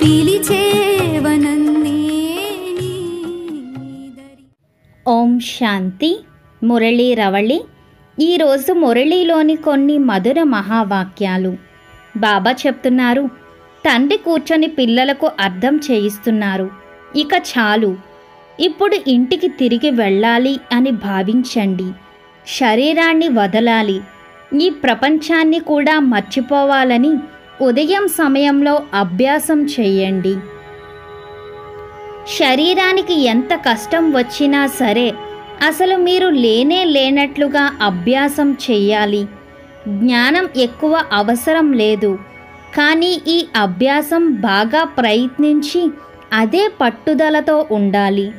పిలిచేవనన్నే నీదరి ఓం శాంతి మురళీ రవళి ఈరోజు మురళీలోని కొన్ని మధుర మహావాక్యాలు బాబా చెప్తున్నారు తండ్రి కూర్చొని పిల్లలకు అర్థం చేయిస్తున్నారు ఇక చాలు ఇప్పుడు ఇంటికి తిరిగి వెళ్ళాలి అని భావించండి శరీరాన్ని వదలాలి ఈ ప్రపంచాన్ని కూడా మర్చిపోవాలని ఉదయం సమయంలో అభ్యాసం చేయండి శరీరానికి ఎంత కష్టం వచ్చినా సరే అసలు మీరు లేనే లేనట్లుగా అభ్యాసం చెయ్యాలి జ్ఞానం ఎక్కువ అవసరం లేదు కానీ ఈ అభ్యాసం బాగా ప్రయత్నించి అదే పట్టుదలతో ఉండాలి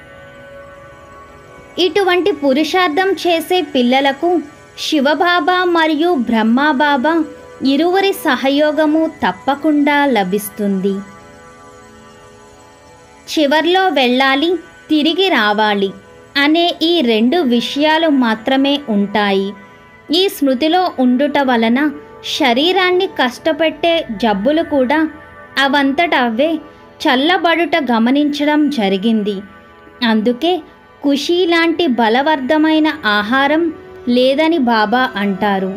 ఇటువంటి పురుషార్థం చేసే పిల్లలకు శివబాబా మరియు బ్రహ్మబాబా ఇరువురి సహయోగము తప్పకుండా లభిస్తుంది చివర్లో వెళ్ళాలి తిరిగి రావాలి అనే ఈ రెండు విషయాలు మాత్రమే ఉంటాయి ఈ స్మృతిలో ఉండుట వలన శరీరాన్ని కష్టపెట్టే జబ్బులు కూడా అవంతట అవే చల్లబడుట గమనించడం జరిగింది అందుకే ఖుషీ లాంటి బలవర్ధమైన ఆహారం లేదని బాబా అంటారు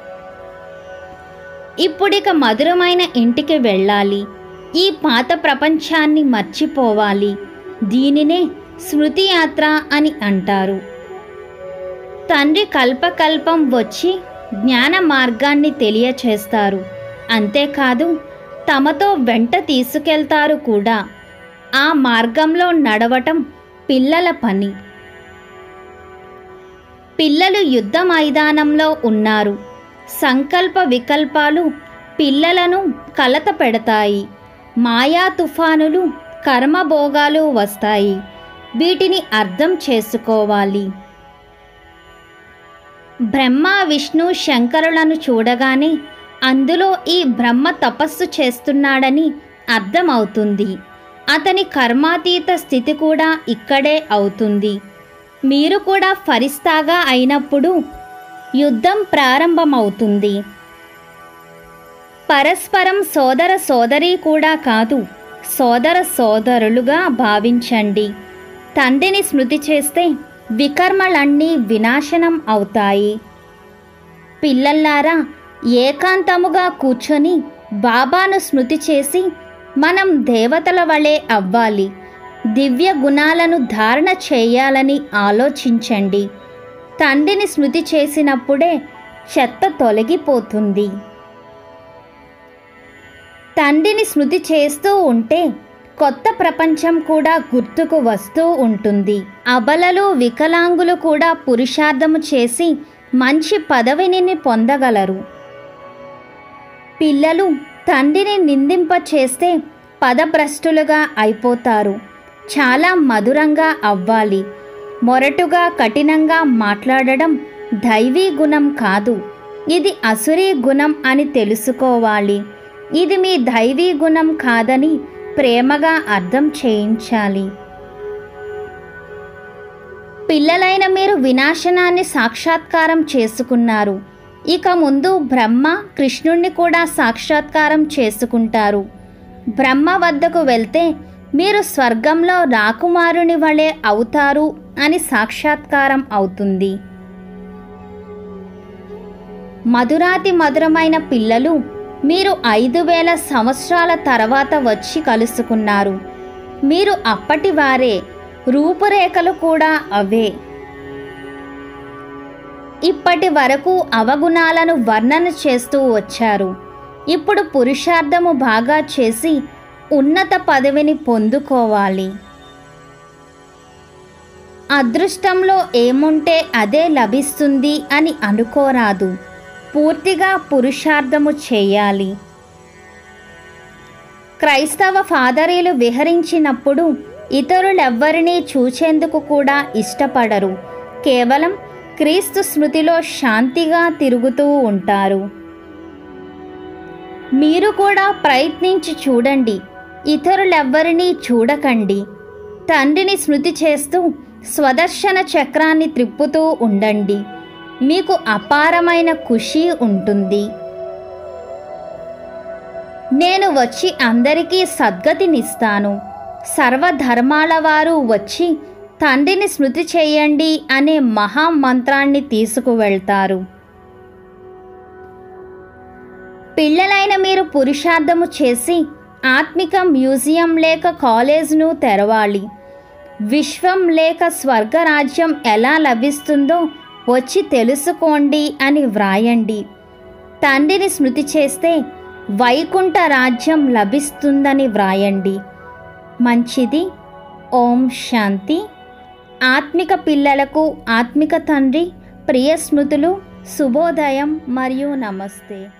ఇప్పుడిక మధురమైన ఇంటికి వెళ్ళాలి ఈ పాత ప్రపంచాన్ని మర్చిపోవాలి దీనినే స్మృతి యాత్ర అని అంటారు తండ్రి కల్పకల్పం వచ్చి జ్ఞాన మార్గాన్ని తెలియచేస్తారు అంతేకాదు తమతో వెంట తీసుకెళ్తారు కూడా ఆ మార్గంలో నడవటం పిల్లల పని పిల్లలు యుద్ధ మైదానంలో ఉన్నారు సంకల్ప వికల్పాలు పిల్లలను కలత పెడతాయి మాయా తుఫానులు కర్మభోగాలు వస్తాయి వీటిని అర్థం చేసుకోవాలి బ్రహ్మ విష్ణు శంకరులను చూడగానే అందులో ఈ బ్రహ్మ తపస్సు చేస్తున్నాడని అర్థమవుతుంది అతని కర్మాతీత స్థితి కూడా ఇక్కడే అవుతుంది మీరు కూడా ఫరిస్తాగా అయినప్పుడు యుద్ధం ప్రారంభమవుతుంది పరస్పరం సోదర సోదరి కూడా కాదు సోదర సోదరులుగా భావించండి తండ్రిని స్మృతి చేస్తే వికర్మలన్నీ వినాశనం అవుతాయి పిల్లల్లారా ఏకాంతముగా కూర్చొని బాబాను స్మృతి చేసి మనం దేవతల వలె అవ్వాలి దివ్య గుణాలను ధారణ చేయాలని ఆలోచించండి తండ్రిని స్మృతి చేసినప్పుడే చెత్త తొలగిపోతుంది తండ్రిని స్మృతి చేస్తూ ఉంటే కొత్త ప్రపంచం కూడా గుర్తుకు వస్తూ ఉంటుంది అబలలు వికలాంగులు కూడా పురుషార్థము చేసి మంచి పదవిని పొందగలరు పిల్లలు తండ్రిని నిందింప చేస్తే పదభ్రష్టులుగా అయిపోతారు చాలా మధురంగా అవ్వాలి మొరటుగా కఠినంగా మాట్లాడడం దైవీ గుణం కాదు ఇది అసురీ గుణం అని తెలుసుకోవాలి ఇది మీ దైవీ గుణం కాదని ప్రేమగా అర్థం చేయించాలి పిల్లలైన మీరు వినాశనాన్ని సాక్షాత్కారం చేసుకున్నారు ఇక ముందు బ్రహ్మ కృష్ణుణ్ణి కూడా సాక్షాత్కారం చేసుకుంటారు బ్రహ్మ వద్దకు వెళ్తే మీరు స్వర్గంలో రాకుమారుని వలె అవుతారు అని సాక్షాత్కారం అవుతుంది మధురాతి మధురమైన పిల్లలు మీరు ఐదు వేల సంవత్సరాల తర్వాత వచ్చి కలుసుకున్నారు మీరు అప్పటి వారే రూపురేఖలు కూడా అవే ఇప్పటి వరకు అవగుణాలను వర్ణన చేస్తూ వచ్చారు ఇప్పుడు పురుషార్థము బాగా చేసి ఉన్నత పదవిని పొందుకోవాలి అదృష్టంలో ఏముంటే అదే లభిస్తుంది అని అనుకోరాదు పూర్తిగా పురుషార్థము చేయాలి క్రైస్తవ ఫాదరీలు విహరించినప్పుడు ఇతరులెవ్వరినీ చూచేందుకు కూడా ఇష్టపడరు కేవలం క్రీస్తు స్మృతిలో శాంతిగా తిరుగుతూ ఉంటారు మీరు కూడా ప్రయత్నించి చూడండి ఇతరులెవ్వరినీ చూడకండి తండ్రిని స్మృతి చేస్తూ స్వదర్శన చక్రాన్ని త్రిప్పుతూ ఉండండి మీకు అపారమైన ఖుషి ఉంటుంది నేను వచ్చి అందరికీ సద్గతినిస్తాను సర్వధర్మాల వారు వచ్చి తండ్రిని స్మృతి చేయండి అనే మహామంత్రాన్ని తీసుకువెళ్తారు పిల్లలైన మీరు పురుషార్థము చేసి ఆత్మిక మ్యూజియం లేక కాలేజ్ను తెరవాలి విశ్వం లేక స్వర్గరాజ్యం ఎలా లభిస్తుందో వచ్చి తెలుసుకోండి అని వ్రాయండి తండ్రిని స్మృతి చేస్తే వైకుంఠ రాజ్యం లభిస్తుందని వ్రాయండి మంచిది ఓం శాంతి ఆత్మిక పిల్లలకు ఆత్మిక తండ్రి ప్రియ స్మృతులు శుభోదయం మరియు నమస్తే